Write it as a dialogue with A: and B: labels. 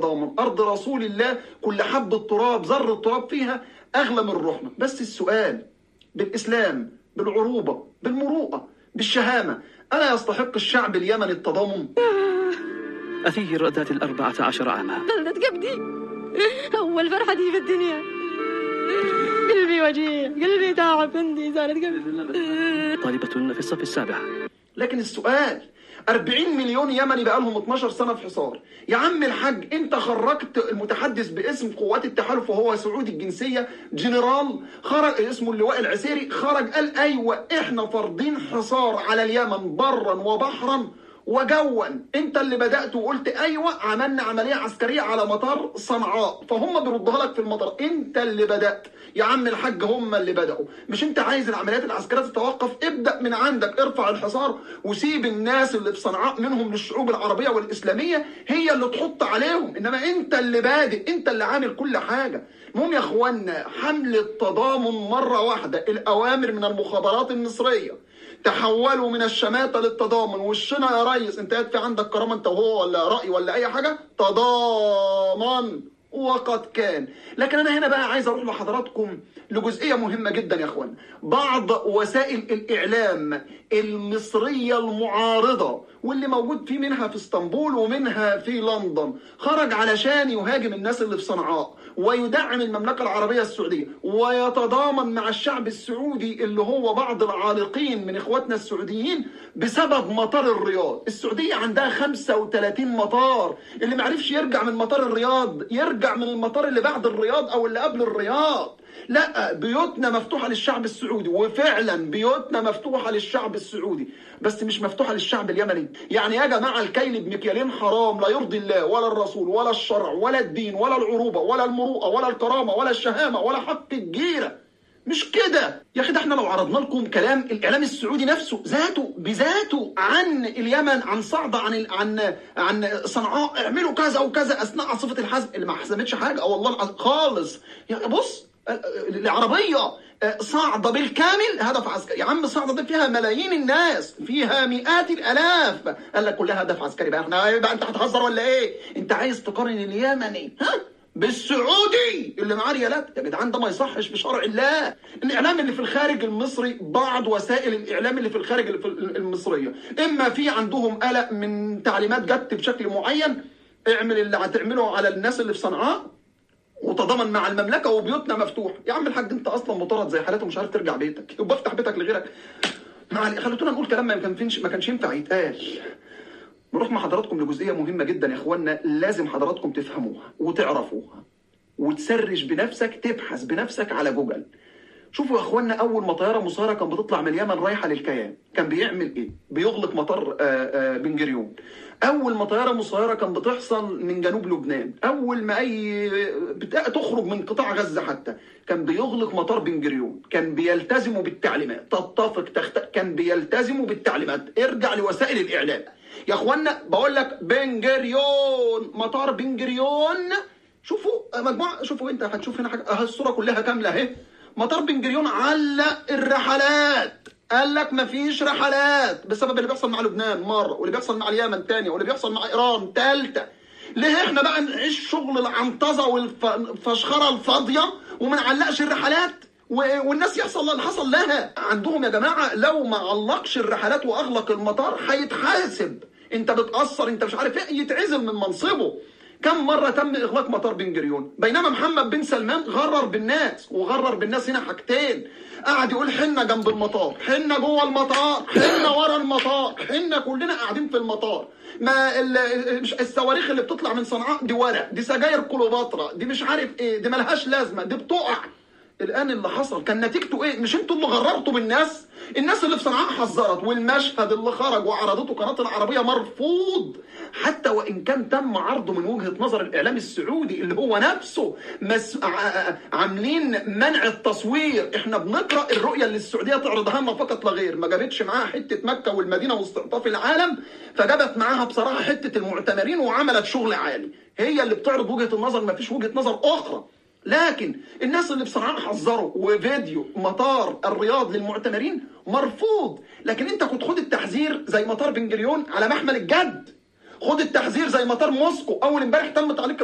A: التضامن ارض رسول الله كل حبه تراب ذره تراب فيها اغلى من روحنا بس السؤال بالاسلام بالعروبه بالمروءه بالشهامه الا يستحق الشعب اليمني التضامن
B: أثير ذات الأربعة عشر عاما
C: بلدة قبدي أول فرحتي في الدنيا قلبي وجيع قلبي تعب عندي زارت قلبي
B: طالبة في الصف السابع
A: لكن السؤال 40 مليون يمني بقى لهم 12 سنه في حصار يا عم الحاج انت خرجت المتحدث باسم قوات التحالف وهو سعودي الجنسيه جنرال خرج اسمه اللواء العسيري خرج قال ايوه احنا فرضين حصار على اليمن برا وبحرا وجوا انت اللي بدات وقلت ايوه عملنا عمليه عسكريه على مطار صنعاء فهم بيردوها لك في المطار انت اللي بدات يا عم الحاج هم اللي بداوا مش انت عايز العمليات العسكريه تتوقف ابدا من عندك ارفع الحصار وسيب الناس اللي في صنعاء منهم للشعوب العربيه والاسلاميه هي اللي تحط عليهم انما انت اللي بادئ انت اللي عامل كل حاجه المهم يا اخوانا حمله تضامن مره واحده الاوامر من المخابرات المصريه تحولوا من الشماتة للتضامن وشنا يا ريس انت قاعد في عندك كرامة انت وهو ولا رأي ولا اي حاجة تضامن وقد كان لكن انا هنا بقى عايز اروح لحضراتكم لجزئية مهمة جدا يا اخوان بعض وسائل الاعلام المصرية المعارضة واللي موجود في منها في اسطنبول ومنها في لندن خرج علشان يهاجم الناس اللي في صنعاء ويدعم المملكة العربية السعودية ويتضامن مع الشعب السعودي اللي هو بعض العالقين من اخواتنا السعوديين بسبب مطار الرياض السعودية عندها 35 مطار اللي معرفش يرجع من مطار الرياض يرجع من المطار اللي بعد الرياض او اللي قبل الرياض لا بيوتنا مفتوحة للشعب السعودي وفعلا بيوتنا مفتوحة للشعب السعودي بس مش مفتوحة للشعب اليمني يعني يا جماعة الكيل بمكيالين حرام لا يرضي الله ولا الرسول ولا الشرع ولا الدين ولا العروبة ولا المروءة ولا الكرامة ولا الشهامة ولا حق الجيرة مش كده يا اخي ده احنا لو عرضنا لكم كلام الاعلام السعودي نفسه ذاته بذاته عن اليمن عن صعدة عن ال... عن عن صنعاء اعملوا كذا وكذا اثناء عاصفه الحزم اللي ما حزمتش حاجه اه والله العظيم خالص يا بص العربيه صعدة بالكامل هدف عسكري يا عم صعدة دي فيها ملايين الناس فيها مئات الالاف قال لك كلها هدف عسكري بقى احنا بقى انت هتهزر ولا ايه انت عايز تقارن اليمني ها بالسعودي اللي معاه ريالات يا جدعان ده ما يصحش بشرع الله الاعلام اللي في الخارج المصري بعض وسائل الاعلام اللي في الخارج المصريه اما في عندهم قلق من تعليمات جت بشكل معين اعمل اللي هتعمله على الناس اللي في صنعاء وتضامن مع المملكه وبيوتنا مفتوح يا عم الحاج انت اصلا مطارد زي حالته مش عارف ترجع بيتك يبقى افتح بيتك لغيرك مع خلونا نقول كلام ما كانش ما كانش ينفع يتقال نروح مع حضراتكم لجزئيه مهمه جدا يا اخوانا لازم حضراتكم تفهموها وتعرفوها وتسرش بنفسك تبحث بنفسك على جوجل شوفوا يا اخوانا اول ما طياره مسيره كان بتطلع من اليمن رايحه للكيان كان بيعمل ايه بيغلق مطار بن جريون اول ما طياره مسيره كان بتحصل من جنوب لبنان اول ما اي تخرج من قطاع غزه حتى كان بيغلق مطار بن جريون كان بيلتزموا بالتعليمات تتفق تخت... كان بيلتزموا بالتعليمات ارجع لوسائل الاعلام يا اخوانا بقول لك بن جريون مطار بن جريون شوفوا مجموعه شوفوا انت هتشوف هنا حاجه الصوره كلها كامله اهي مطار بن جريون علق الرحلات قال لك مفيش رحلات بسبب اللي بيحصل مع لبنان مره واللي بيحصل مع اليمن تانية واللي بيحصل مع ايران تالتة ليه احنا بقى نعيش شغل العنطزه والفشخره الفاضيه وما نعلقش الرحلات والناس يحصل اللي حصل لها عندهم يا جماعه لو ما علقش الرحلات واغلق المطار هيتحاسب انت بتاثر انت مش عارف ايه يتعزل من منصبه كم مرة تم إغلاق مطار بن جريون بينما محمد بن سلمان غرر بالناس وغرر بالناس هنا حاجتين قعد يقول حنا جنب المطار حنا جوه المطار حنا ورا المطار حنا كلنا قاعدين في المطار ما الصواريخ اللي بتطلع من صنعاء دي ورق دي سجاير كليوباترا دي مش عارف ايه دي ملهاش لازمه دي بتقع الان اللي حصل كان نتيجته ايه مش انتوا اللي غررتوا بالناس الناس اللي في صنعاء حذرت والمشهد اللي خرج وعرضته قناه العربيه مرفوض حتى وان كان تم عرضه من وجهه نظر الاعلام السعودي اللي هو نفسه مس... عاملين منع التصوير احنا بنقرا الرؤيه اللي السعوديه تعرضها لنا فقط لا غير ما جابتش معاها حته مكه والمدينه واستعطاف العالم فجابت معاها بصراحه حته المعتمرين وعملت شغل عالي هي اللي بتعرض وجهه النظر ما فيش وجهه نظر اخرى لكن الناس اللي في صنعاء حذروا وفيديو مطار الرياض للمعتمرين مرفوض لكن انت كنت خد التحذير زي مطار بن جريون على محمل الجد خد التحذير زي مطار موسكو اول امبارح تم تعليق